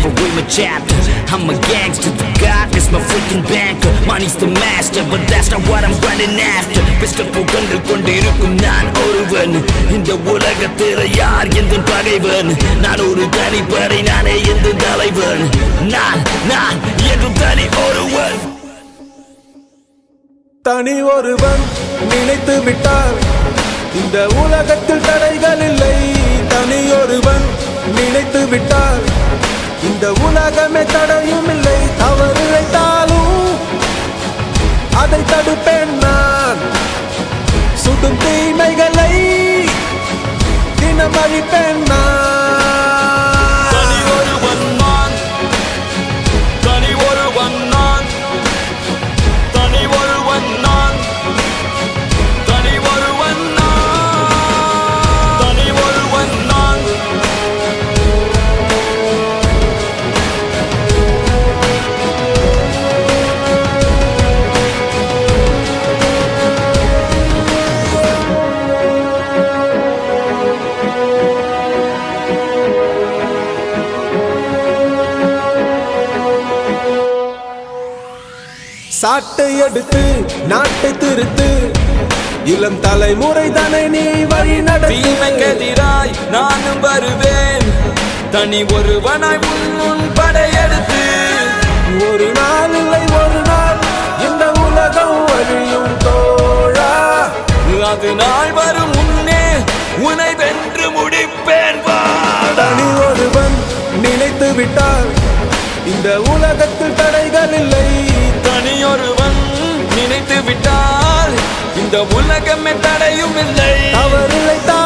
for read my chapter I'm a gangster, the God is my freaking banker Money's the master, but that's not what I'm running after பெஸ்ட புகழ்ந்து கொண்டிருக்கும் நான் ஒருவன் இந்த உலகத்தில் யார் எந்த பகைவன் நான் ஒரு தனிப்படை நானே எந்த தலைவன் நான் நான் என்றும் தனி ஒருவன் தனி ஒருவன் நினைத்து விட்டார் இந்த உலகத்தில் தடைகள் இல்லை தனி ஒருவன் நினைத்து விட்டார் இந்த உலகமே தடையும் இல்லை தவறு இழைத்தாலும் அதை தடுப்பேன் நான் சுடும் தீமைகளை தினம் அழிப்பேன் நான் தனி ஒருவன் நான் தனி ஒருவன் நான் தனி ஒருவன் நான் தனி ஒருவன் நான் தனி ஒருவன் நான் சாட்டை எடுத்து நாட்டை திருத்து இளம் தலைமுறை தானே நீ வழி நடத்து தீமைக்கெதிராய் நானும் வருவேன் தனி ஒருவனாய் உன் உன் படையெடுத்து ஒரு நாள் இல்லை ஒரு நாள் இந்த உலகம் வழியும் தோழா அது நாள் வரும் முன்னே உன்னை வென்று முடிப்பேன் வாடா தனி ஒருவன் நினைத்து விட்டார் இந்த உலகத்தில் தடைகள் இல்லை தனியொருவன் நினைத்து விட்டால் இந்த உலகமே தடையும் இல்லை தவறில்லை